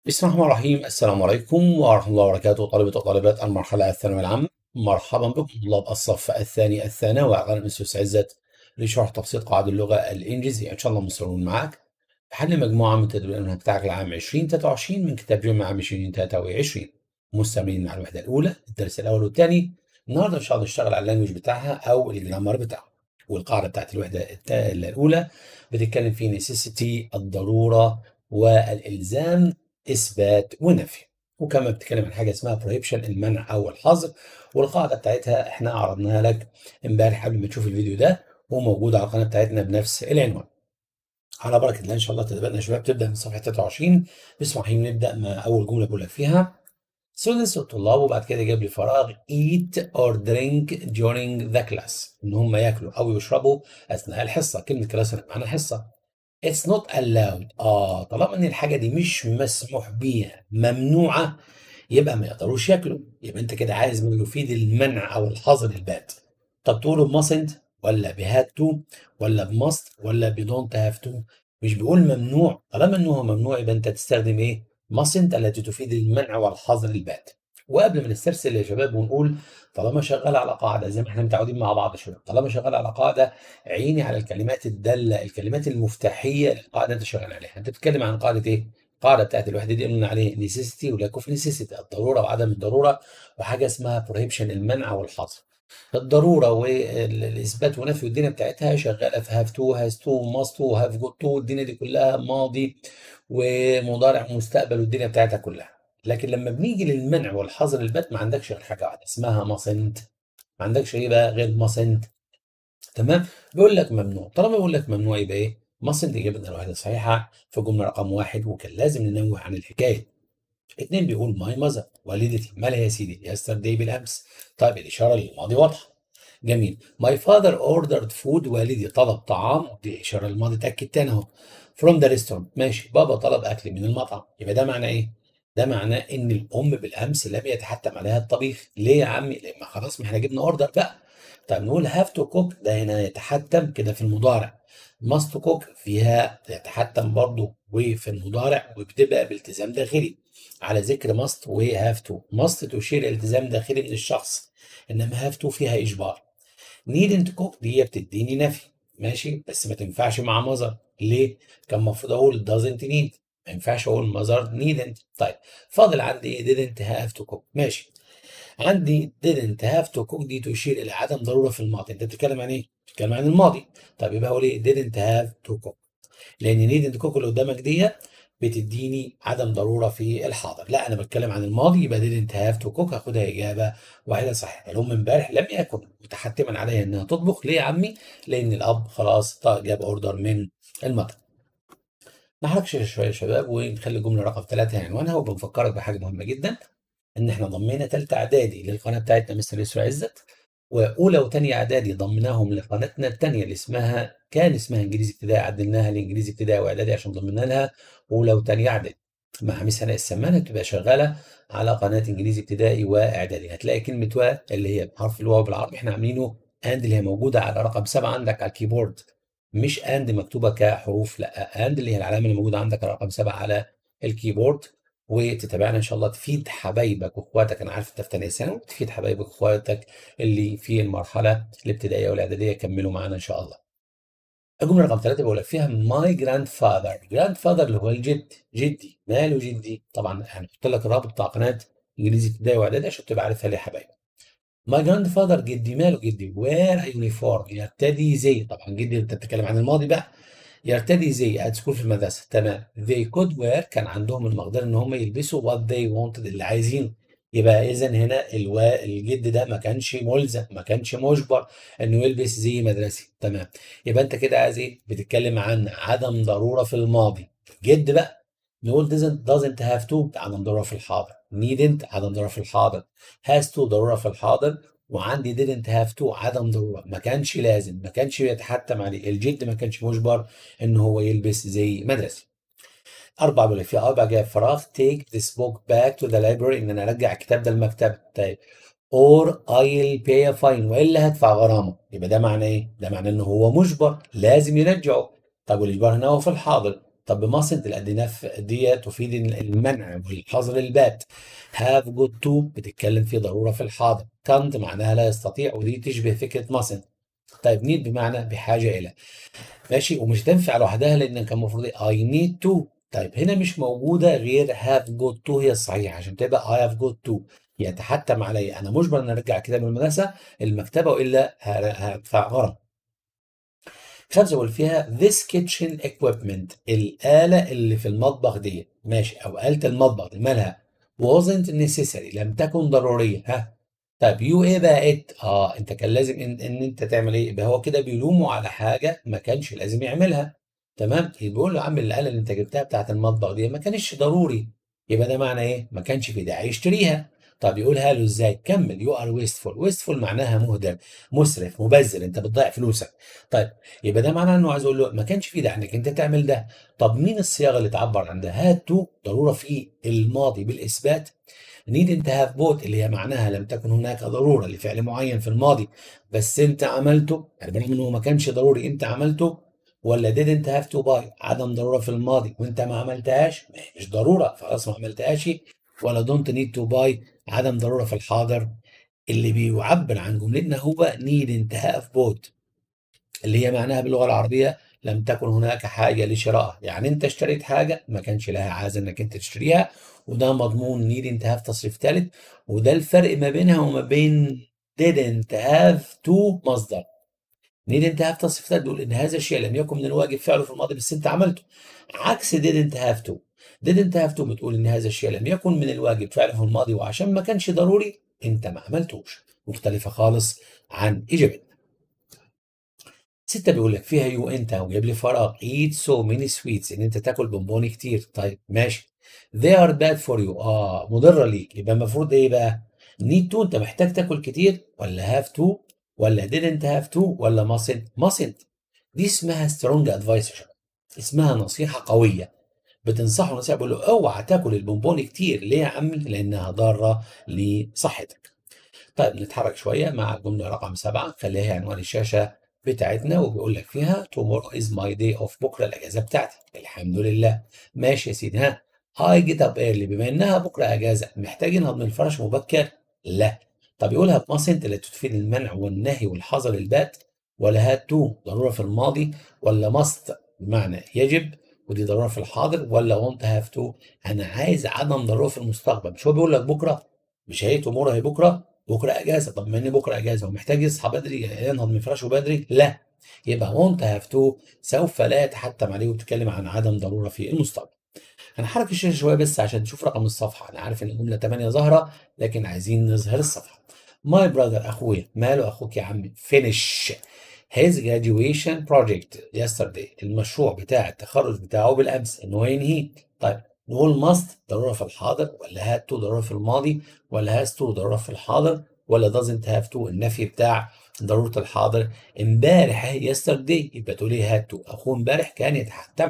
بسم الله الرحمن الرحيم السلام عليكم ورحمة الله وبركاته طلبة وطالبات المرحلة الثانوية العامة مرحبا بكم طلاب الصف الثاني الثانوي على قناة مستر عزت لشرح تبسيط قواعد اللغة الإنجليزية إن شاء الله مصرون معاك حل مجموعة من تدريب المنهج بتاعك العام 2023 من كتاب جمع عام 2023 مستمرين مع الوحدة الأولى الدرس الأول والثاني النهارده إن شاء الله نشتغل على اللانجوج بتاعها أو الجرامر بتاعها والقاعدة بتاعت الوحدة التا- الأولى بتتكلم في necessity الضرورة والإلزام اثبات ونفي وكمان بتتكلم عن حاجه اسمها prohibition المنع او الحظر والقاعده بتاعتها احنا عرضناها لك امبارح قبل ما تشوف الفيديو ده وموجوده على القناه بتاعتنا بنفس العنوان على بركه الله ان شاء الله تدريباتنا يا شباب تبدا من صفحه 23 بسم الله الرحمن الرحيم نبدا مع اول جمله بقول لك فيها students الطلاب وبعد كده جاب لي فراغ eat or drink during the class ان هم ياكلوا او يشربوا اثناء الحصه كلمه كلاس معناها حصه It's not allowed. اه طالما ان الحاجه دي مش مسموح بيها ممنوعه يبقى ما يقدروش ياكلوا يبقى انت كده عايز ما يفيد المنع او الحظر البات طب تقولوا mustn't ولا بهاد تو ولا بماست ولا بدونت هاف تو مش بيقول ممنوع طالما انه ممنوع يبقى انت تستخدم ايه mustn't التي تفيد المنع والحظر البات وقبل ما نسترسل يا شباب ونقول طالما شغال على قاعده زي ما احنا متعودين مع بعض يا شباب طالما شغال على قاعده عيني على الكلمات الداله الكلمات المفتاحيه للقاعده انت شغال عليها انت بتتكلم عن قاعده ايه القاعده بتاعت الوحده دي قلنا عليه نيسيستي ولا كوف نيسيستي الضروره وعدم الضروره وحاجه اسمها بروهيبشن المنع والحظر الضروره والاثبات ونفي والدنيا بتاعتها شغاله في هاف تو هاز تو ماست تو هاف جوت تو الدنيا دي كلها ماضي ومضارع ومستقبل والدنيا بتاعتها كلها لكن لما بنيجي للمنع والحظر البات ما عندكش غير حاجه واحده اسمها ماسنت ما عندكش ايه بقى غير ماسنت تمام بيقول لك ممنوع طالما بيقول لك ممنوع يبقى ايه ماسنت اجابتنا الواحده صحيحه في جمله رقم واحد وكان لازم ننوه عن الحكايه اتنين بيقول ماي ماذر والدتي مالها يا سيدي يسترداي بالامس طيب الاشاره للماضي واضحه جميل ماي فاذر اوردرد فود والدي طلب طعام دي اشاره للماضي تاكد تاني اهو فروم ذا ريستورانت ماشي بابا طلب اكل من المطعم يبقى ده معناه ايه ده معناه ان الام بالامس لم يتحتم عليها الطبيخ ليه يا عمي لما خلاص ما احنا جبنا اوردر بقى طب نقول هاف تو كوك ده هنا يتحتم كده في المضارع ماست كوك فيها يتحتم برضه وفي المضارع وبتبقى بالتزام داخلي على ذكر ماست وهاف تو ماست تشير الى التزام داخلي من الشخص انما هاف تو فيها اجبار نيدنت كوك دي بتديني نفي ماشي بس ما تنفعش مع ماذر ليه؟ كان المفروض اقول doesn't need ما ينفعش اقول ماذر needn't طيب فاضل عندي didn't have to cook ماشي عندي didn't have to cook دي تشير الى عدم ضروره في الماضي انت بتتكلم عن ايه؟ بتتكلم عن الماضي طب يبقى اقول ايه didn't have to cook لان needn't cook اللي قدامك دي بتديني عدم ضروره في الحاضر لا انا بتكلم عن الماضي يبقى didn't have to cook هاخدها اجابه واحده صحيحه الام امبارح لم يكن متحتما عليها انها تطبخ ليه يا عمي؟ لان الاب خلاص جاب اوردر من المطعم نحركش شويه يا شباب ونخلي الجمله رقم ثلاثه عنوانها وبنفكرك بحاجه مهمه جدا ان احنا ضمينا ثالثه اعدادي للقناه بتاعتنا مستر يسرا عزت واولى وثانيه اعدادي ضمناهم لقناتنا الثانيه اللي اسمها كان اسمها انجليزي ابتدائي عدلناها لانجليزي ابتدائي واعدادي عشان ضمنا لها اولى وثانيه اعدادي مع ميس هناء السمانه بتبقى شغاله على قناه انجليزي ابتدائي واعدادي هتلاقي كلمه و اللي هي بحرف الواو بالعربي احنا عاملينه اند اللي هي موجوده على رقم سبعه عندك على الكيبورد مش اند مكتوبه كحروف لا اند اللي هي العلامه اللي موجوده عندك على رقم سبعه على الكيبورد وتتابعنا ان شاء الله تفيد حبايبك واخواتك انا عارف انت في ثانيه ثانوي تفيد حبايبك واخواتك اللي في المرحله الابتدائيه والاعداديه كملوا معانا ان شاء الله. الجمله رقم ثلاثه بقول لك فيها ماي جراند فاذر جراند فاذر اللي هو الجد جدي ماله جدي طبعا هنحط لك الرابط بتاع قناه انجليزي ابتدائي واعدادي عشان تبقى عارفها ليه يا حبايبي. ماي جراند فاذر جدي ماله جدي وير يونيفورم يرتدي زي طبعا جدي انت بتتكلم عن الماضي بقى يرتدي زي ات سكول في المدرسه تمام they could wear كان عندهم المقدره ان هم يلبسوا what they wanted اللي عايزينه يبقى اذا هنا الوا الجد ده ما كانش ملزم ما كانش مجبر انه يلبس زي مدرسي تمام يبقى انت كده عايز ايه بتتكلم عن عدم ضروره في الماضي الجد بقى نقول doesn't doesn't have to عدم ضروره في الحاضر needn't عدم ضروره في الحاضر has to ضروره في الحاضر وعندي didn't have to عدم ضروره ما كانش لازم ما كانش يتحتم عليه الجد ما كانش مجبر ان هو يلبس زي مدرسي اربع بيقول في اربع جاي فراغ take this book back to the library ان انا ارجع الكتاب ده المكتبه طيب or I'll pay a fine والا هدفع غرامه يبقى ده معناه ايه؟ ده معناه ان هو مجبر لازم يرجعه طب والاجبار هنا هو في الحاضر طب mustn't الأدناف دي تفيد المنع والحظر البات have got to بتتكلم في ضرورة في الحاضر can't معناها لا يستطيع ودي تشبه فكرة mustn't طيب need بمعنى بحاجة إلى ماشي ومش تنفع لوحدها لأن كان المفروض I need to طيب هنا مش موجودة غير have got to هي الصحيحة عشان تبقى I have got to يتحتم علي أنا مجبر أن أرجع كده من المدرسة المكتبة وإلا هدفع غرض خمسة بقول فيها this kitchen equipment الآلة اللي في المطبخ دي ماشي أو آلة المطبخ دي مالها wasn't necessary لم تكن ضرورية ها طيب يو ايه بقى ات اه انت كان لازم ان, ان انت تعمل ايه يبقى هو كده بيلومه على حاجه ما كانش لازم يعملها تمام بيقول له يا عم الاله اللي انت جبتها بتاعت المطبخ دي ما كانش ضروري يبقى ده معنى ايه ما كانش في داعي يشتريها طب يقولها له ازاي كمل يو ار ويستفول ويستفول معناها مهدر مسرف مبذر انت بتضيع فلوسك طيب يبقى ده معناه انه عايز اقول له ما كانش في داعي انك انت تعمل ده طب مين الصياغه اللي تعبر عن ده هات تو ضروره في الماضي بالاثبات نيد انت هاف بوت اللي هي معناها لم تكن هناك ضروره لفعل معين في الماضي بس انت عملته يعني برغم انه ما كانش ضروري انت عملته ولا didn't have to buy عدم ضروره في الماضي وانت ما عملتهاش مش ضروره خلاص ما عملتهاش ولا don't need to buy عدم ضروره في الحاضر اللي بيعبر عن جملتنا هو need انتهاء في بوت اللي هي معناها باللغه العربيه لم تكن هناك حاجه لشرائها يعني انت اشتريت حاجه ما كانش لها عايز انك انت تشتريها وده مضمون نيد انتهاء في تصريف ثالث وده الفرق ما بينها وما بين didn't have to مصدر نيد انتهاء في تصريف ثالث بيقول ان هذا الشيء لم يكن من الواجب فعله في الماضي بس انت عملته عكس didn't have to didn't have to بتقول ان هذا الشيء لم يكن من الواجب فعله في الماضي وعشان ما كانش ضروري انت ما عملتوش مختلفه خالص عن اجابتنا ستة بيقول لك فيها يو انت وجايب لي فراغ eat so many sweets ان انت تاكل بونبوني كتير طيب ماشي they are bad for you اه مضرة ليك يبقى المفروض ايه بقى need to انت محتاج تاكل كتير ولا have to ولا didn't have to ولا mustn't mustn't دي اسمها strong advice اسمها نصيحة قوية بتنصحه نصيحة بيقول له اوعى تاكل البونبوني كتير ليه يا عمي لانها ضارة لصحتك طيب نتحرك شوية مع الجملة رقم سبعة خليها هي عنوان الشاشة بتاعتنا وبيقول لك فيها tomorrow is my day off بكره الاجازه بتاعتي الحمد لله ماشي يا سيدي ها I get up early بما انها بكره اجازه محتاج انهض من الفرش مبكر لا طب يقولها بمصنت اللي تفيد المنع والنهي والحظر البات ولا هات تو ضروره في الماضي ولا ماست بمعنى يجب ودي ضروره في الحاضر ولا وانت هاف تو انا عايز عدم ضروره في المستقبل مش هو بيقول لك بكره مش هي تومورو هي بكره بكره اجازه طب ما ان بكره اجازه ومحتاج يصحى بدري ينهض من فراشه بدري لا يبقى وانت هاف تو سوف لا يتحتم عليه وتتكلم عن عدم ضروره في المستقبل هنحرك الشاشه شويه بس عشان نشوف رقم الصفحه انا عارف ان الجمله 8 ظاهره لكن عايزين نظهر الصفحه ماي براذر اخويا ماله اخوك يا عمي فينيش his graduation project yesterday المشروع بتاع التخرج بتاعه بالامس ان هو ينهي طيب نقول must ضروره في الحاضر ولا had to ضروره في الماضي ولا has to ضروره في الحاضر ولا doesn't have to النفي بتاع ضروره الحاضر امبارح اهي yesterday يبقى تقول ايه had to اخوه امبارح كان يتحتم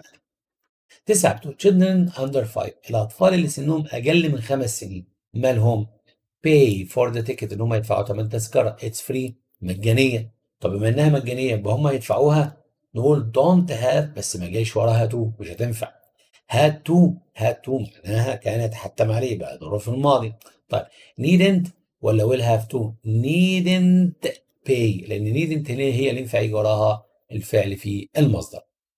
تسعة بتقول children under five الأطفال اللي سنهم أقل من خمس سنين مالهم pay for the ticket إن هم يدفعوا تمن تذكرة it's free مجانية طب بما إنها مجانية يبقى هم هيدفعوها نقول don't have بس ما جايش وراها to مش هتنفع had to had to معناها كان يتحتم عليه بقى ضرورة في الماضي طيب needn't ولا will have to needn't pay لأن needn't هي اللي ينفع يجي وراها الفعل في المصدر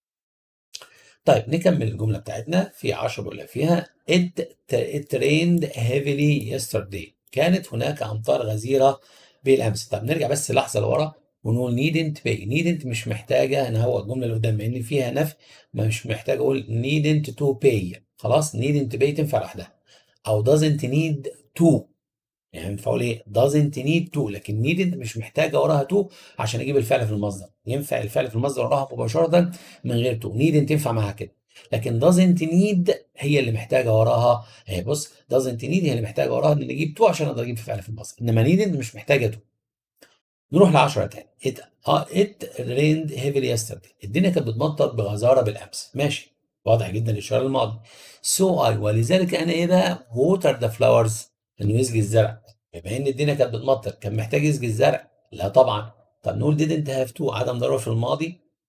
طيب نكمل الجملة بتاعتنا في 10 بقول فيها it, it rained heavily yesterday كانت هناك أمطار غزيرة بالأمس طب نرجع بس لحظة لورا ونقول needn't pay needn't مش محتاجة أنا هو الجملة اللي قدام إن فيها نفي مش محتاج أقول needn't to pay خلاص needn't pay تنفع لوحدها أو doesn't need to يعني ينفع اقول ايه doesn't need to لكن needn't مش محتاجه وراها to عشان اجيب الفعل في المصدر ينفع الفعل في المصدر وراها مباشره من غير to needn't تنفع معاها كده لكن doesn't need هي اللي محتاجه وراها اهي بص doesn't need هي اللي محتاجه وراها ان نجيب to عشان اقدر اجيب الفعل في المصدر انما needn't مش محتاجه to نروح ل 10 تاني it, uh, it rained heavily yesterday الدنيا كانت بتمطر بغزاره بالامس ماشي واضح جدا الاشاره الماضي so I ولذلك انا ايه بقى water the flowers انه يسقي الزرع بما ان الدنيا كانت بتمطر كان محتاج يسقي الزرع لا طبعا طب نقول didn't have to عدم ضروره في الماضي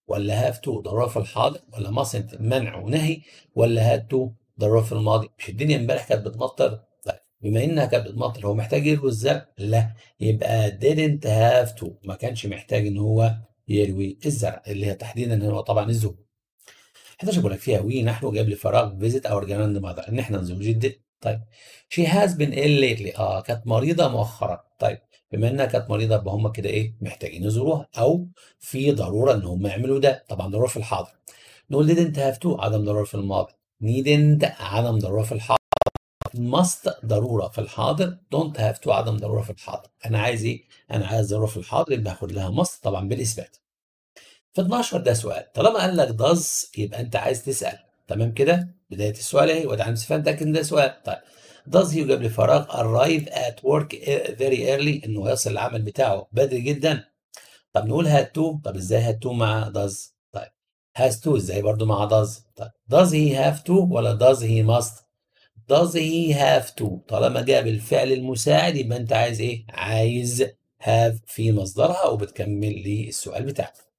ولا have to ضرورة في الحاضر ولا mustn't منع ونهي ولا had to ضرورة في الماضي مش الدنيا امبارح كانت بتمطر طيب بما انها كانت بتمطر هو محتاج يروي الزرع لا يبقى didn't have to ما كانش محتاج ان هو يروي الزرع اللي هي تحديدا هو طبعا الزوج 11 بقول لك فيها وي نحن جايب لي فراغ فيزيت اور جراند ماذر ان احنا نزور جدتي طيب she has been ill lately اه كانت مريضه مؤخرا طيب بما انها كانت مريضه يبقى هم كده ايه محتاجين يزوروها او في ضروره ان هم يعملوا ده طبعا ضروره في الحاضر نقول didn't have to عدم ضروره في الماضي needn't عدم ضروره في الحاضر must ضروره في الحاضر don't have to عدم ضروره في الحاضر انا عايز ايه انا عايز ضروره في الحاضر يبقى هاخد لها must طبعا بالاثبات في 12 ده سؤال طالما قال لك does يبقى انت عايز تسال تمام كده بدايه السؤال اهي وده عم تفهم ان ده سؤال طيب does he جاب لي فراغ arrive at work very early انه يصل العمل بتاعه بدري جدا طب نقول had to طب ازاي had to مع does طيب has to ازاي برضو مع does طيب does he have to ولا does he must does he have to طالما جاب الفعل المساعد يبقى انت عايز ايه عايز have في مصدرها وبتكمل لي السؤال بتاعك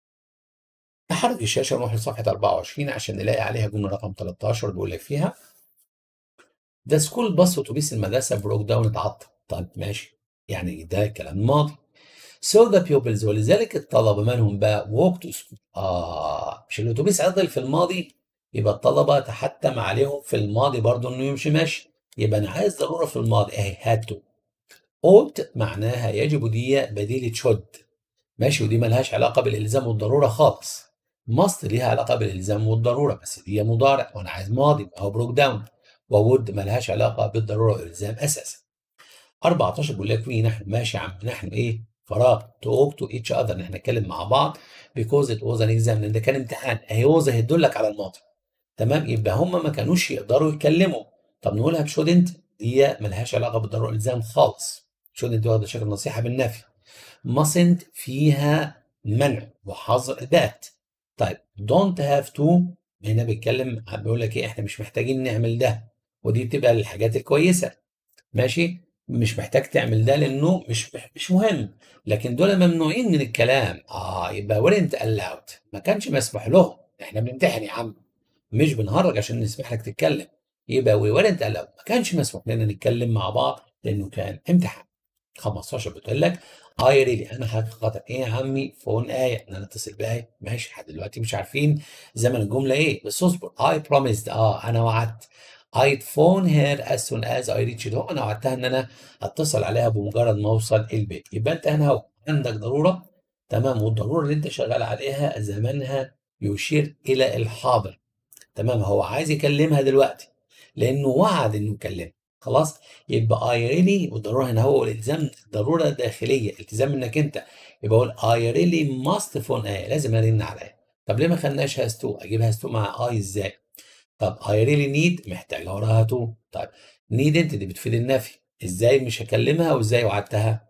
نحرك الشاشة ونروح لصفحة 24 عشان نلاقي عليها جملة رقم 13 بيقول لك فيها ده سكول باص اتوبيس المدرسة بروك داون اتعطل طيب ماشي يعني ده كلام ماضي So the pupils ولذلك الطلبة مالهم بقى walk to school آه مش الأتوبيس عطل في الماضي يبقى الطلبة تحتم عليهم في الماضي برضه إنه يمشي ماشي يبقى أنا عايز ضرورة في الماضي أهي had to ought معناها يجب دي بديلة should ماشي ودي ملهاش علاقة بالإلزام والضرورة خالص must ليها علاقة بالإلزام والضرورة بس دي مضارع وأنا عايز ماضي أو بروك داون وود ملهاش علاقة بالضرورة والإلزام أساسا 14 بيقول لك وي نحن ماشي يا عم نحن إيه فراغ to talk to each other نحن نتكلم مع بعض because it was an exam لأن ده كان امتحان أهي was هيدلك على الماضي تمام يبقى هم ما كانوش يقدروا يتكلموا طب نقولها بشودنت دي ملهاش علاقة بالضرورة والإلزام خالص شودنت واخدة شكل نصيحة بالنفي mustn't فيها منع وحظر ذات طيب don't have to هنا بيتكلم بيقول لك ايه احنا مش محتاجين نعمل ده ودي بتبقى للحاجات الكويسه ماشي مش محتاج تعمل ده لانه مش مش مهم لكن دول ممنوعين من الكلام اه يبقى weren't allowed ما كانش مسموح لهم احنا بنمتحن يا عم مش بنهرج عشان نسمح لك تتكلم يبقى we weren't allowed ما كانش مسموح لنا نتكلم مع بعض لانه كان امتحان 15 بتقول لك اي ريلي انا حقيقه ايه يا عمي فون ايه ان انا اتصل بايه ماشي لحد دلوقتي مش عارفين زمن الجمله ايه بس اصبر اي بروميسد اه انا وعدت I'd phone her as soon as I reached home انا وعدتها ان انا اتصل عليها بمجرد ما اوصل البيت يبقى انت هنا هو عندك ضروره تمام والضروره اللي انت شغال عليها زمنها يشير الى الحاضر تمام هو عايز يكلمها دلوقتي لانه وعد انه يكلمها خلاص يبقى اي ريلي والضروره هنا هو الالتزام ضروره داخليه التزام منك انت يبقى اقول اي ريلي ماست فون ايه لازم ارن عليها طب ليه ما خدناش هاز تو اجيب هاز تو مع اي ازاي طب اي ريلي نيد محتاجه وراها تو طيب نيد انت دي بتفيد النفي ازاي مش هكلمها وازاي وعدتها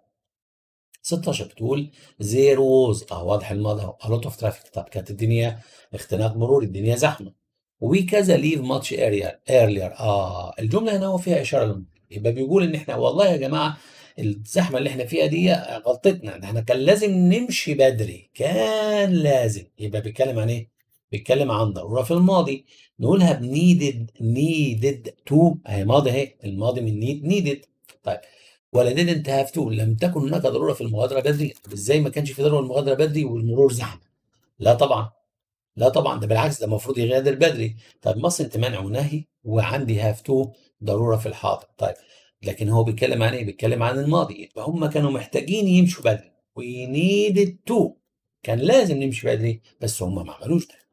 16 بتقول زير ووز اه واضح الماضي اهو a lot of traffic طب كانت الدنيا اختناق مروري الدنيا زحمه وي كذا ليف ماتش ارير ايرلير اه الجمله هنا هو فيها اشاره للماضي يبقى بيقول ان احنا والله يا جماعه الزحمه اللي احنا فيها دي غلطتنا احنا كان لازم نمشي بدري كان لازم يبقى بيتكلم عن ايه؟ بيتكلم عن ضروره في الماضي نقولها بنيدد نيدد تو اهي ماضي اهي الماضي من نيد نيدد طيب ولا didn't have to لم تكن هناك ضروره في المغادره بدري طب ازاي ما كانش في ضروره المغادره بدري والمرور زحمه؟ لا طبعا لا طبعا ده بالعكس ده المفروض يغادر بدري طيب مصر انت منع ونهي وعندي هاف تو ضروره في الحاضر طيب لكن هو بيتكلم عن ايه؟ بيتكلم عن الماضي يبقى هم كانوا محتاجين يمشوا بدري we needed to كان لازم نمشي بدري بس هم ما عملوش ده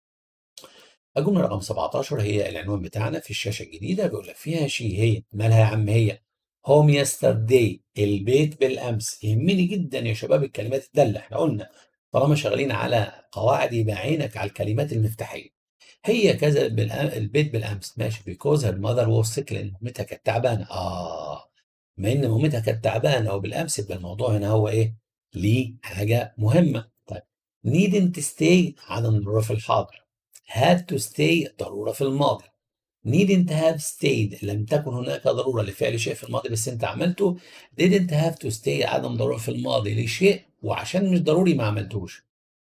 الجمله رقم 17 هي العنوان بتاعنا في الشاشه الجديده بيقول لك فيها شيء هي مالها يا عم هي هوم يسترداي البيت بالامس يهمني جدا يا شباب الكلمات الداله احنا قلنا طالما شغالين على قواعد يبقى عينك على الكلمات المفتاحيه هي كذا البيت بالامس ماشي بيكوز هير ماذر ووز سيك لان مامتها كانت تعبانه اه بما ان مامتها كانت تعبانه وبالامس يبقى الموضوع هنا هو ايه؟ ليه حاجه مهمه طيب needn't stay عدم ضروره في الحاضر had to stay ضروره في الماضي needn't have stayed لم تكن هناك ضروره لفعل شيء في الماضي بس انت عملته didn't have to stay عدم ضروره في الماضي لشيء وعشان مش ضروري ما عملتوش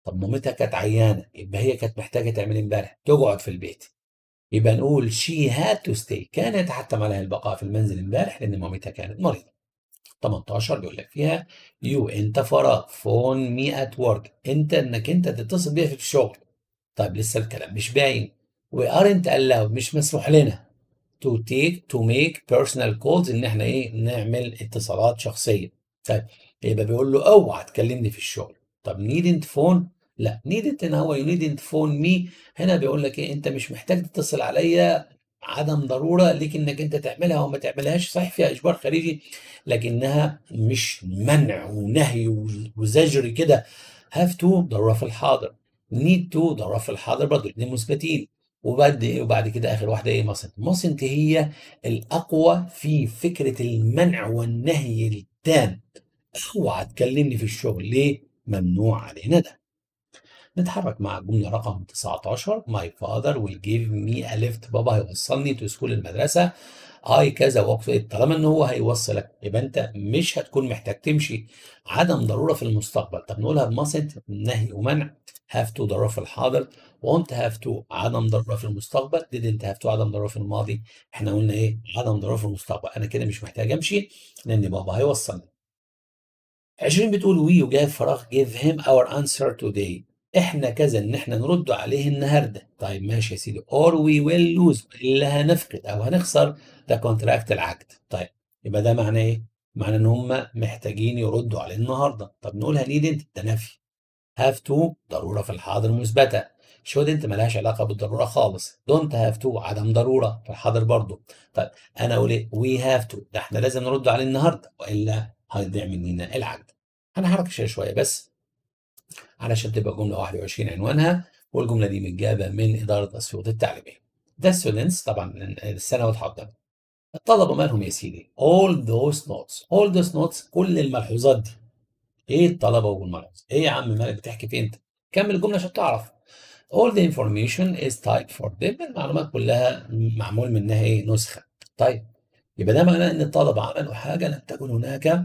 طب مامتها كانت عيانه يبقى هي كانت محتاجه تعمل إيه امبارح تقعد في البيت يبقى نقول she had to stay كان يتحتم عليها البقاء في المنزل امبارح لان مامتها كانت مريضه 18 بيقول لك فيها يو انت فراغ فون مي ات ورك انت انك انت تتصل بيها في الشغل طيب لسه الكلام مش باين we aren't allowed مش مسموح لنا to take to make personal calls ان احنا ايه نعمل اتصالات شخصيه طيب يبقى بيقول له اوعى تكلمني في الشغل طب needn't phone لا needn't ان هو you needn't phone me هنا بيقول لك ايه انت مش محتاج تتصل عليا عدم ضروره ليك انك انت تعملها وما تعملهاش صحيح فيها اجبار خارجي لكنها مش منع ونهي وزجر كده have to ضروره في الحاضر need to ضروره في الحاضر برضه الاثنين مثبتين وبعد ايه وبعد كده اخر واحده ايه mustn't mustn't هي الاقوى في فكره المنع والنهي التام اوعى تكلمني في الشغل ليه ممنوع علينا ده نتحرك مع الجملة رقم 19 My father will give me a lift بابا هيوصلني تو سكول المدرسة I كذا وقت طالما ان هو هيوصلك يبقى انت مش هتكون محتاج تمشي عدم ضرورة في المستقبل طب نقولها بمصد نهي ومنع have to ضرورة في الحاضر won't have to عدم ضرورة في المستقبل didn't have to عدم ضرورة في الماضي احنا قلنا ايه عدم ضرورة في المستقبل انا كده مش محتاج امشي لان بابا هيوصلني 20 بتقول we وجاب فراغ give him our answer today احنا كذا ان احنا نرد عليه النهارده طيب ماشي يا سيدي or we will lose اللي هنفقد او هنخسر ده كونتراكت العقد طيب يبقى ده معناه ايه معناه ان هم محتاجين يردوا عليه النهارده طب نقولها نيد انت ده نفي have to ضروره في الحاضر مثبته should انت ملهاش علاقه بالضروره خالص don't have to عدم ضروره في الحاضر برضه طيب انا اقول ايه we have to ده احنا لازم نرد عليه النهارده والا هيضيع مننا العقد هنحرك شويه بس علشان تبقى جملة 21 عنوانها والجملة دي متجابة من إدارة أسيوط التعليمية. ده students طبعا السنة واضحة قدامنا. الطلبة مالهم يا سيدي؟ all those notes all those notes كل الملحوظات دي. إيه الطلبة والملحوظ؟ إيه يا عم مالك بتحكي في أنت؟ كمل الجملة عشان تعرف. all the information is typed for them المعلومات كلها معمول منها إيه؟ نسخة. طيب يبقى ده معناه إن الطلبة عملوا حاجة لم تكن هناك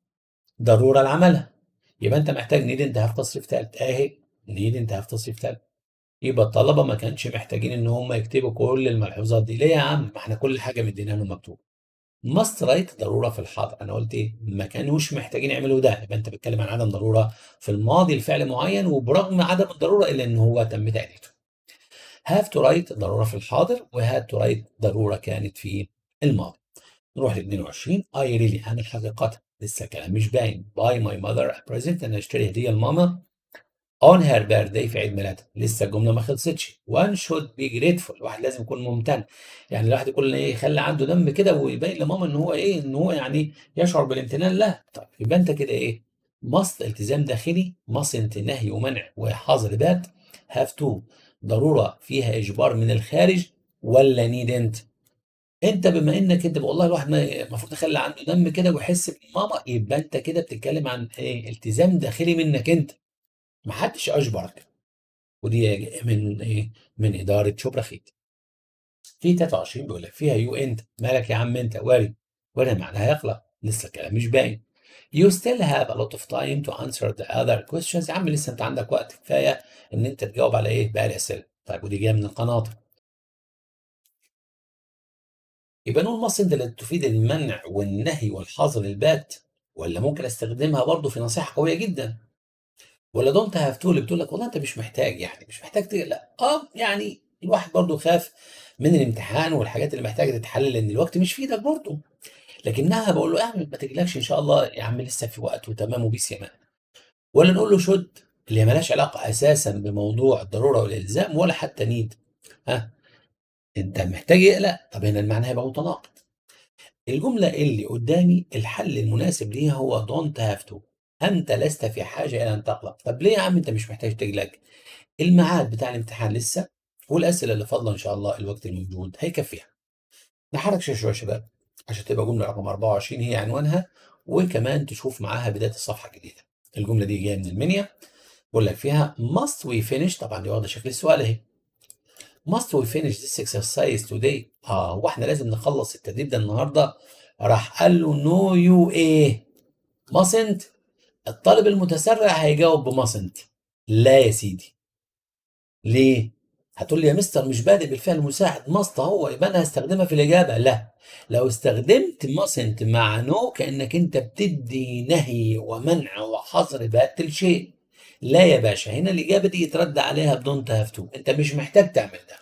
ضرورة لعملها. يبقى انت محتاج نيد انت في تصريف ثالث اهي نيد انت في تصريف ثالث يبقى الطلبه ما كانش محتاجين ان هم يكتبوا كل الملحوظات دي ليه يا عم ما احنا كل حاجه مدينا لهم مكتوب ماست رايت ضروره في الحاضر انا قلت ايه ما كانوش محتاجين يعملوا ده يبقى انت بتتكلم عن عدم ضروره في الماضي لفعل معين وبرغم عدم الضروره الا ان هو تم تأديته هاف تو رايت ضروره في الحاضر وهاد تو رايت ضروره كانت في الماضي نروح ل 22 اي ريلي انا حقيقه لسه الكلام مش باين باي ماي ماذر بريزنت انا اشتري هديه لماما on her birthday في عيد ميلادها لسه الجمله ما خلصتش one should be grateful الواحد لازم يكون ممتن يعني الواحد يكون ايه يخلي عنده دم كده ويبين لماما ان هو ايه ان هو يعني يشعر بالامتنان لها طيب يبقى انت كده ايه must التزام داخلي mustn't نهي ومنع وحظر بات have to ضروره فيها اجبار من الخارج ولا needn't انت بما انك انت والله الواحد المفروض يخلي عنده دم كده ويحس بماما يبقى انت كده بتتكلم عن ايه التزام داخلي منك انت ما حدش اجبرك ودي من ايه من اداره شبرخيت في 23 بيقول لك فيها يو انت مالك يا عم انت واري واري معناها يقلق لسه الكلام مش باين You still have a lot of time to answer the other questions يا عم لسه انت عندك وقت كفايه ان انت تجاوب على ايه باقي الاسئله طيب ودي جايه من القناطر يبقى نقول مصر انت اللي تفيد المنع والنهي والحظر البات ولا ممكن استخدمها برضه في نصيحه قويه جدا ولا دونت هاف تو اللي بتقول لك والله انت مش محتاج يعني مش محتاج لا اه يعني الواحد برضه خاف من الامتحان والحاجات اللي محتاجه تتحل لان الوقت مش في ايدك برضه لكنها بقول له يا عم ما تجيلكش ان شاء الله يا عم لسه في وقت وتمام وبيس يا ولا نقول له شد اللي مالهاش علاقه اساسا بموضوع الضروره والالزام ولا حتى نيد ها انت محتاج يقلق طب هنا المعنى هيبقى متناقض الجمله اللي قدامي الحل المناسب ليها هو دونت هاف تو انت لست في حاجه الى ان تقلق طب ليه يا عم انت مش محتاج تقلق الميعاد بتاع الامتحان لسه والاسئله اللي فاضله ان شاء الله الوقت الموجود هيكفيها نحرك شويه يا شباب عشان تبقى جمله رقم 24 هي عنوانها وكمان تشوف معاها بدايه الصفحه الجديده الجمله دي جايه من المنيا بقول لك فيها must we finish طبعا دي واخده شكل السؤال اهي must we finish this exercise today اه هو احنا لازم نخلص التدريب ده النهارده راح قال له نو يو ايه mustn't الطالب المتسرع هيجاوب بماسنت لا يا سيدي ليه هتقول لي يا مستر مش بادئ بالفعل المساعد ماست هو يبقى انا هستخدمها في الاجابه لا لو استخدمت ماسنت مع نو كانك انت بتدي نهي ومنع وحظر بات الشيء لا يا باشا هنا الاجابه دي يترد عليها بدون تهفتو انت مش محتاج تعمل ده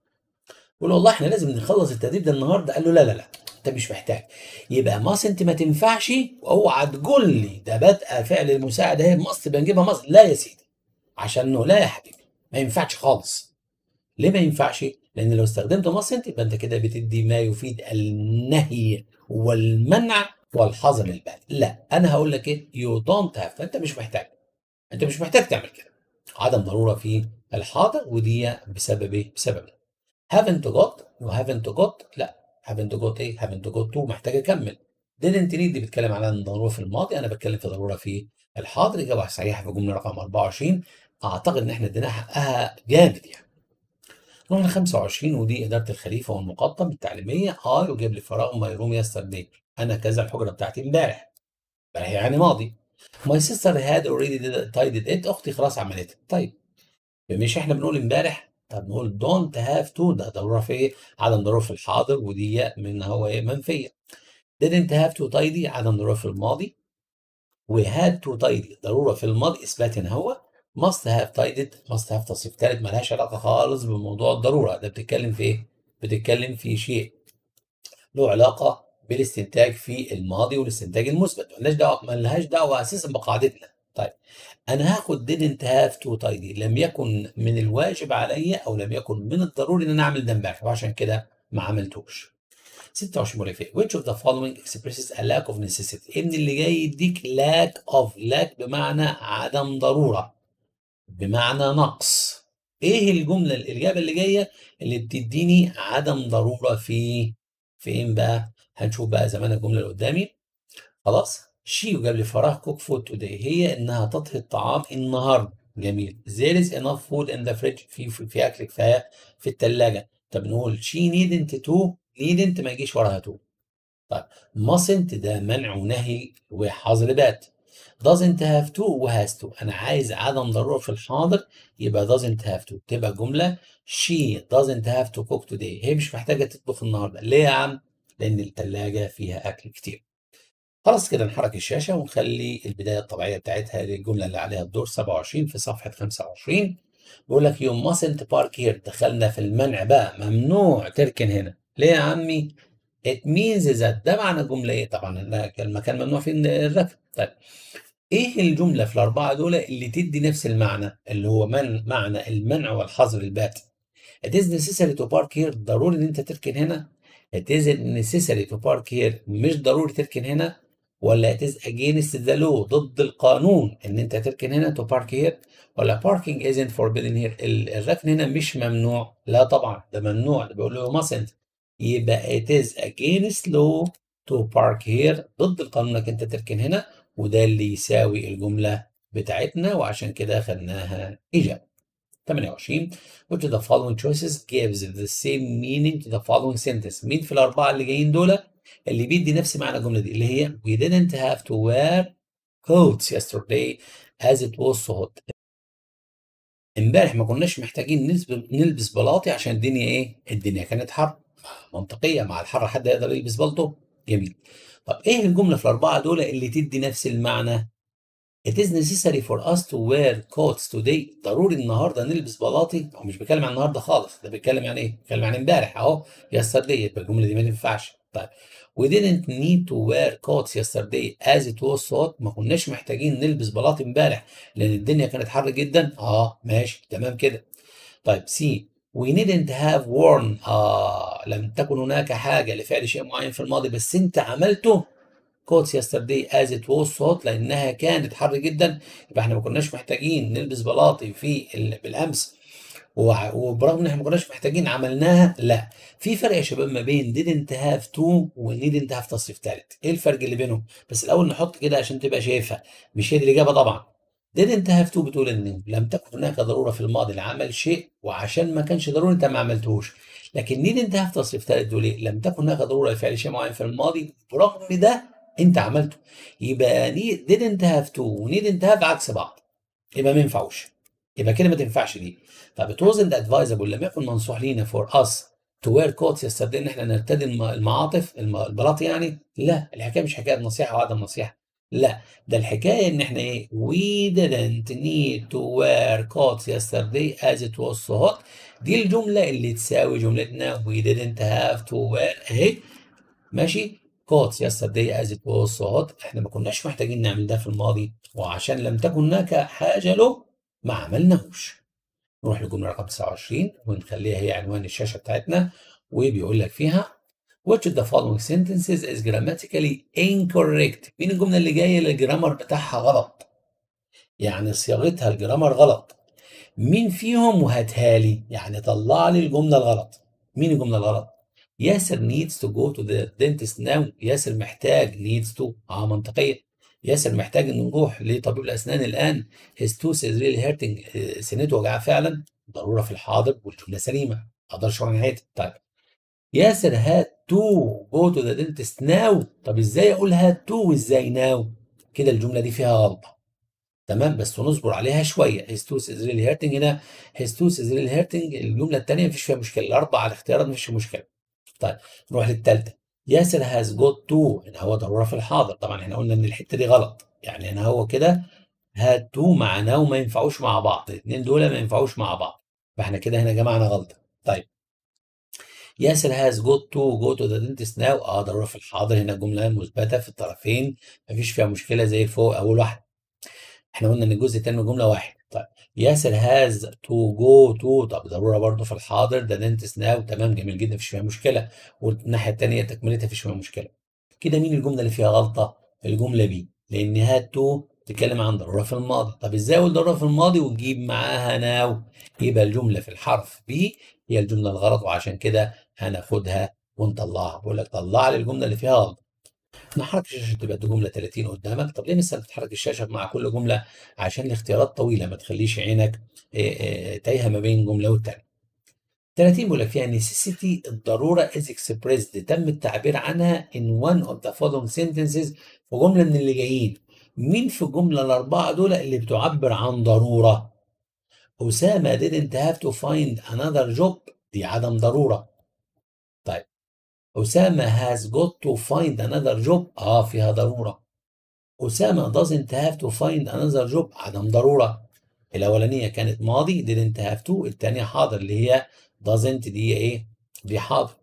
قول والله احنا لازم نخلص التدريب ده النهارده قال له لا لا لا انت مش محتاج يبقى ماسنت ما تنفعش واوعى تقول لي ده بدأ فعل المساعد اهي ماست بنجيبها ماست لا يا سيدي عشان نو لا يا حبيبي ما ينفعش خالص ليه ما ينفعش؟ لأن لو استخدمت ماسنت يبقى أنت كده بتدي ما يفيد النهي والمنع والحظر للبال. لا أنا هقول لك إيه؟ يو دونت هاف فأنت مش محتاج. أنت مش محتاج تعمل كده. عدم ضرورة في الحاضر ودي بسبب إيه؟ بسبب إيه؟ haven't got و haven't got لا haven't got إيه؟ haven't got to محتاج أكمل. didn't need دي بتتكلم على ضرورة في الماضي أنا بتكلم في ضرورة في الحاضر إجابة صحيحة في الجملة رقم 24 أعتقد إن إحنا اديناها حقها جامد يعني. نروح ل 25 ودي إدارة الخليفة والمقطم التعليمية اه يجيب لي فراغ ماي روم يسترداي أنا كذا الحجرة بتاعتي امبارح امبارح يعني ماضي ماي سيستر هاد اوريدي تايدد ات أختي خلاص عملتها طيب مش احنا بنقول امبارح طب نقول دونت هاف تو ده ضروره في ايه؟ عدم ضروره في الحاضر ودي من هو ايه منفيه didn't have to tidy عدم ضروره في الماضي و had to tidy ضروره في الماضي اثبات هنا هو must have tidied must have تصريف ثالث ملهاش علاقه خالص بموضوع الضروره ده بتتكلم في ايه؟ بتتكلم في شيء له علاقه بالاستنتاج في الماضي والاستنتاج المثبت ملهاش دعوه ملهاش دعوه اساسا بقاعدتنا طيب انا هاخد didn't have to tidy لم يكن من الواجب علي او لم يكن من الضروري ان انا اعمل ده امبارح وعشان كده ما عملتوش 26 مريفة which of the following expresses a lack of necessity ان اللي جاي يديك lack of lack بمعنى عدم ضرورة بمعنى نقص ايه الجملة الإجابة اللي جاية اللي بتديني عدم ضرورة في فين بقى هنشوف بقى زمان الجملة اللي قدامي خلاص شي وجاب لي فراغ كوك فود توداي هي انها تطهي الطعام النهارده جميل there is enough food in the fridge في في, في اكل كفايه في الثلاجه طب نقول she needn't to needn't ما يجيش وراها to طيب mustn't ده منع ونهي وحظر بات doesn't have to و has to انا عايز عدم ضروره في الحاضر يبقى doesn't have to تبقى جمله she doesn't have to cook today هي مش محتاجه تطبخ النهارده ليه يا عم لان الثلاجه فيها اكل كتير خلاص كده نحرك الشاشة ونخلي البداية الطبيعية بتاعتها للجملة اللي عليها الدور 27 في صفحة 25 بيقول لك you mustn't park here دخلنا في المنع بقى ممنوع تركن هنا ليه يا عمي؟ it means that ده معنى الجملة ايه؟ طبعا المكان ممنوع فيه الركن طيب ايه الجملة في الأربعة دول اللي تدي نفس المعنى اللي هو من معنى المنع والحظر البات it is necessary to park here ضروري ان انت تركن هنا it is necessary to park here مش ضروري تركن هنا ولا it is against the law ضد القانون ان انت تركن هنا to park here ولا parking isn't forbidden here الركن هنا مش ممنوع لا طبعا ده ممنوع ده بيقول له mustn't يبقى it is against law to park here ضد القانون انك انت تركن هنا وده اللي يساوي الجملة بتاعتنا وعشان كده خدناها إجابة 28 which of the following choices gives the same meaning to the following sentence مين في الأربعة اللي جايين دول اللي بيدي نفس معنى الجملة دي اللي هي we didn't have to wear coats yesterday as it was so hot امبارح ما كناش محتاجين نلبس نلبس بلاطي عشان الدنيا ايه الدنيا كانت حر منطقية مع الحر حد يقدر يلبس بلطو جميل طب ايه الجملة في الأربعة دول اللي تدي نفس المعنى It is necessary for us to wear coats today ضروري النهارده نلبس بلاطي هو مش بيتكلم عن النهارده خالص ده بيتكلم عن ايه؟ بيتكلم عن امبارح اهو yesterday يبقى الجمله دي ما تنفعش طيب we didn't need to wear coats yesterday as it was so hot ما كناش محتاجين نلبس بلاطي امبارح لان الدنيا كانت حر جدا اه ماشي تمام كده طيب سي we didn't have worn آه لم تكن هناك حاجه لفعل شيء معين في الماضي بس انت عملته كوتس yesterday as it was hot لانها كانت حر جدا يبقى احنا ما كناش محتاجين نلبس بلاطي في بالامس وبرغم ان احنا ما كناش محتاجين عملناها لا في فرق يا شباب ما بين didn't have to و didn't have تصريف ثالث ايه الفرق اللي بينهم بس الاول نحط كده عشان تبقى شايفها مش هي دي الاجابه طبعا didn't have to بتقول ان لم تكن هناك ضروره في الماضي لعمل شيء وعشان ما كانش ضروري انت ما عملتوش لكن didn't have تصريف ثالث دول ايه لم تكن هناك ضروره لفعل شيء معين في الماضي برغم ده انت عملته يبقى didn't have to و didn't have عكس بعض يبقى ما ينفعوش يبقى كده ما تنفعش دي طب it wasn't advisable لم يكن منصوح لينا for us to wear coats yesterday ان احنا نرتدي الم- المعاطف الم- البلاط يعني لا الحكايه مش حكايه نصيحه وعدم نصيحه لا ده الحكايه ان احنا ايه we didn't need to wear coats yesterday as it was so hot دي الجمله اللي تساوي جملتنا we didn't have to wear اهي ماشي coats yesterday as it was so hot احنا ما كناش محتاجين نعمل ده في الماضي وعشان لم تكن هناك حاجه له ما عملناهوش نروح للجمله رقم 29 ونخليها هي عنوان الشاشه بتاعتنا وبيقول لك فيها which of the following sentences is grammatically incorrect مين الجمله اللي جايه اللي الجرامر بتاعها غلط يعني صياغتها الجرامر غلط مين فيهم وهاتها لي يعني طلع لي الجمله الغلط مين الجمله الغلط ياسر needs to go to the dentist now ياسر محتاج needs to اه منطقيه ياسر محتاج انه يروح لطبيب الاسنان الان his tooth is really hurting آه، سنته وجعاه فعلا ضروره في الحاضر والجمله سليمه ما اقدرش اقول نهايتها طيب ياسر had to go to the dentist now طب ازاي اقول had to وازاي now كده الجمله دي فيها غلطه تمام بس نصبر عليها شويه his tooth is really hurting هنا his tooth is really hurting الجمله الثانيه مفيش فيها مشكله الاربع الاختيارات مفيش مشكله طيب نروح للثالثه ياسر has got to ان هو ضروره في الحاضر طبعا احنا قلنا ان الحته دي غلط يعني هنا هو كده had to مع now ما ينفعوش مع بعض الاثنين دول ما ينفعوش مع بعض فاحنا كده هنا جمعنا غلطه طيب ياسر has got to go to the dentist now اه ضروره في الحاضر هنا جمله مثبته في الطرفين مفيش فيها مشكله زي الفوق اول واحده احنا قلنا ان الجزء الثاني من الجمله واحد طيب ياسر هاز تو جو تو طب ضروره برضه في الحاضر ده دنتس ناو تمام جميل جدا مفيش فيها مشكله والناحيه الثانيه تكملتها مفيش فيها مشكله كده مين الجمله اللي فيها غلطه الجمله بي لان هاد تو تتكلم عن ضروره في الماضي طب ازاي اقول ضروره في الماضي وتجيب معاها ناو يبقى الجمله في الحرف بي هي الجمله الغلط وعشان كده هناخدها ونطلعها بقول لك طلع لي الجمله اللي فيها غلط نحرك الشاشه تبقى دي جمله 30 قدامك طب ليه مثلا تتحرك الشاشه مع كل جمله عشان الاختيارات طويله ما تخليش عينك آه، آه، تايهه ما بين جمله والتانيه 30 بيقول لك فيها necessity الضروره is expressed تم التعبير عنها in one of the following sentences في جمله من اللي جايين مين في الجمله الاربعه دول اللي بتعبر عن ضروره اسامه didn't have to find another job دي عدم ضروره طيب أسامة has got to find another job آه فيها ضرورة أسامة doesn't have to find another job عدم ضرورة الأولانية كانت ماضي didn't have to التانية حاضر اللي هي doesn't دي إيه؟ دي حاضر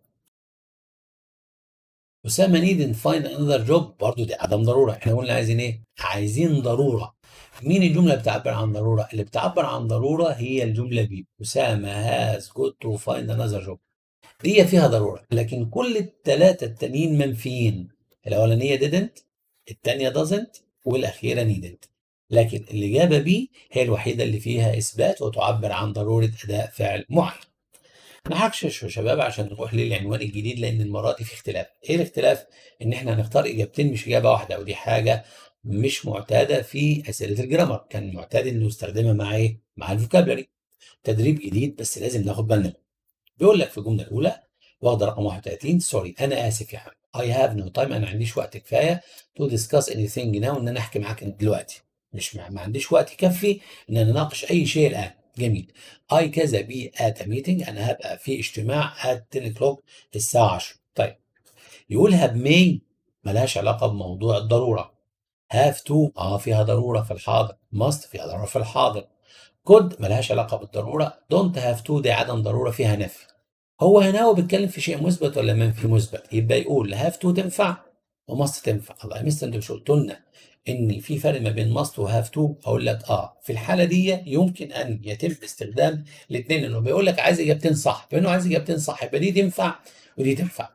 أسامة needn't find another job برضو دي عدم ضرورة إحنا قلنا عايزين إيه؟ عايزين ضرورة مين الجملة اللي بتعبر عن ضرورة؟ اللي بتعبر عن ضرورة هي الجملة دي أسامة has got to find another job دي فيها ضرورة لكن كل الثلاثة التانيين منفيين الأولانية didn't الثانية doesn't والأخيرة needn't لكن الإجابة بي هي الوحيدة اللي فيها إثبات وتعبر عن ضرورة أداء فعل معين نحكشش يا شباب عشان نروح للعنوان الجديد لأن المرة دي في اختلاف إيه الاختلاف؟ إن إحنا هنختار إجابتين مش إجابة واحدة ودي حاجة مش معتادة في أسئلة الجرامر كان معتاد إنه يستخدمها مع إيه؟ مع الفوكابلري تدريب جديد بس لازم ناخد بالنا منه. بيقول لك في الجمله الاولى واخده رقم 31 سوري انا اسف يا حبيبي I have no time انا ما عنديش وقت كفايه to discuss anything now ان انا احكي معاك دلوقتي مش ما ما عنديش وقت يكفي ان انا اناقش اي شيء الان جميل I كذا بي at a meeting انا هبقى في اجتماع at 10 o'clock الساعه 10 طيب يقول have may ملهاش علاقه بموضوع الضروره have to اه فيها ضروره في الحاضر must فيها ضروره في الحاضر could ملهاش علاقه بالضروره don't have to دي عدم ضروره فيها نفي هو هنا هو بيتكلم في شيء مثبت ولا منفي مثبت يبقى يقول هاف تو تنفع وماست تنفع الله يا مستر انت مش قلت لنا ان في فرق ما بين ماست وهاف تو اقول لك اه في الحاله دي يمكن ان يتم استخدام الاثنين انه بيقول لك عايز اجابتين صح بانه عايز اجابتين صح يبقى دي تنفع ودي تنفع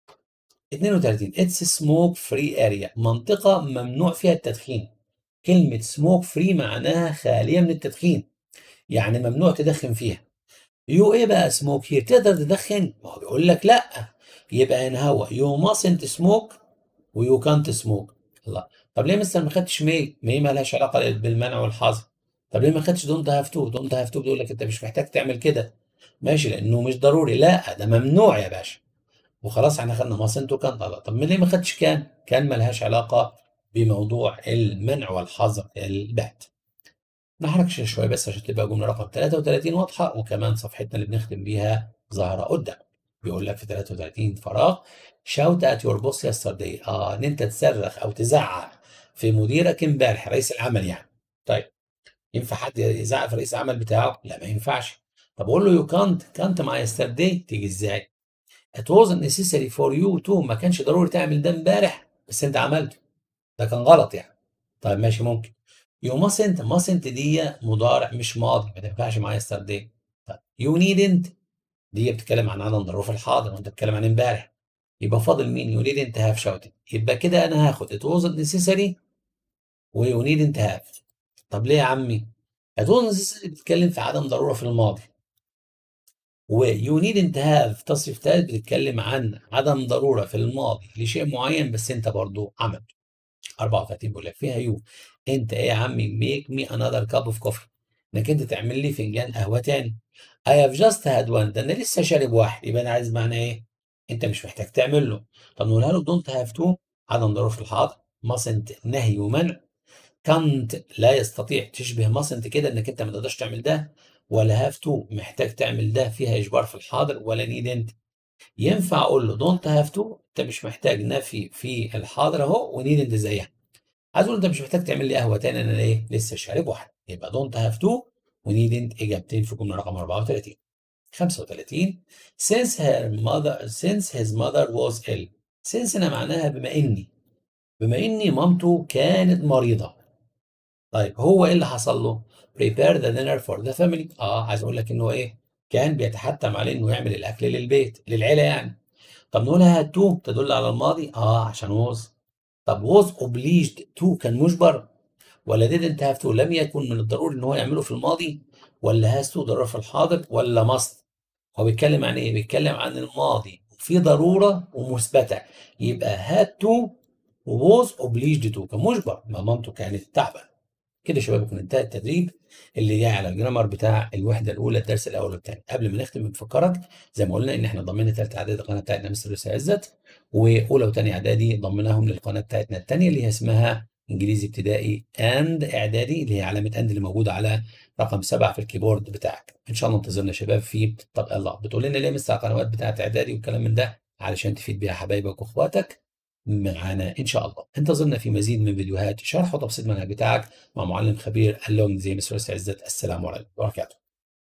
32 اتس سموك فري اريا منطقه ممنوع فيها التدخين كلمه سموك فري معناها خاليه من التدخين يعني ممنوع تدخن فيها يو ايه بقى سموك هير تقدر تدخن ما هو بيقول لك لا يبقى هنا هو يو ماسنت سموك ويو كانت سموك الله طب ليه مثلا ما خدتش مي مي ما لهاش علاقه بالمنع والحظر طب ليه ما خدتش دونت هاف تو دونت هاف تو بيقول لك انت مش محتاج تعمل كده ماشي لانه مش ضروري لا ده ممنوع يا باشا وخلاص احنا خدنا ماسنت وكان طلع طب ليه ما خدتش كان كان ما لهاش علاقه بموضوع المنع والحظر البات نحركش شويه بس عشان تبقى جمله رقم 33 واضحه وكمان صفحتنا اللي بنختم بيها ظاهره قدام بيقول لك في 33 فراغ shout at your boss yesterday اه ان انت تصرخ او تزعق في مديرك امبارح رئيس العمل يعني طيب ينفع حد يزعق في رئيس العمل بتاعه لا ما ينفعش طب اقول له you can't can't مع yesterday تيجي ازاي it wasn't necessary for you to ما كانش ضروري تعمل ده امبارح بس انت عملته ده كان غلط يعني طيب ماشي ممكن you mustn't mustn't دي مضارع مش ماضي ما تنفعش معايا yesterday طيب you needn't دي بتتكلم عن عدم ضرورة الحاضر وانت بتتكلم عن امبارح يبقى فاضل مين you needn't have shouted يبقى كده انا هاخد it wasn't necessary و you needn't have طب ليه يا عمي it wasn't necessary بتتكلم في عدم ضرورة في الماضي و you needn't have تصريف ثالث بتتكلم عن عدم ضرورة في الماضي لشيء معين بس انت برضو عملته 34 بيقول لك فيها يو انت ايه يا عمي ميك مي انذر كاب اوف كوفي انك انت تعمل لي فنجان قهوه تاني I have just had one ده انا لسه شارب واحد يبقى انا عايز معنى ايه؟ انت مش محتاج تعمل له طب نقولها له دونت هاف تو عدم ضرورة في الحاضر mustn't نهي ومنع كانت لا يستطيع تشبه mustn't كده انك انت ما تقدرش تعمل ده ولا هاف تو محتاج تعمل ده فيها اجبار في الحاضر ولا نيد انت ينفع اقول له دونت هاف تو انت مش محتاج نفي في الحاضر اهو ونيد انت زيها عايز اقول انت مش محتاج تعمل لي قهوه تاني انا ايه لسه شارب واحد يبقى دونت هاف تو ونيد انت اجابتين في جمله رقم 34 35 since her mother since his mother was ill since هنا معناها بما اني بما اني مامته كانت مريضه طيب هو ايه اللي حصل له prepare the dinner for the family اه عايز اقول لك انه ايه كان بيتحتم عليه انه يعمل الاكل للبيت للعيله يعني طب نقولها تو تدل على الماضي اه عشان was طب was obliged to كان مجبر ولا didn't have to لم يكن من الضروري ان هو يعمله في الماضي ولا has to ضرورة في الحاضر ولا must هو بيتكلم عن ايه بيتكلم عن الماضي في ضرورة ومثبتة يبقى had to was obliged to كان مجبر ما مامته كانت تعبان كده يا شباب يكون انتهى التدريب اللي جاي على الجرامر بتاع الوحده الاولى الدرس الاول والثاني قبل ما نختم بنفكرك زي ما قلنا ان احنا ضمينا ثالثه اعدادي القناه بتاعتنا مستر يوسف عزت واولى وثانيه اعدادي ضمناهم للقناه بتاعتنا الثانيه اللي هي اسمها انجليزي ابتدائي اند اعدادي اللي هي علامه اند اللي موجوده على رقم سبعه في الكيبورد بتاعك ان شاء الله انتظرنا يا شباب في طب الله بتقول لنا ليه مستر القنوات بتاعت اعدادي والكلام من ده علشان تفيد بيها حبايبك واخواتك معانا ان شاء الله انتظرنا في مزيد من فيديوهات شرح وتبسيط المنهج بتاعك مع معلم خبير اللونج زي مستر عزت السلام عليكم وبركاته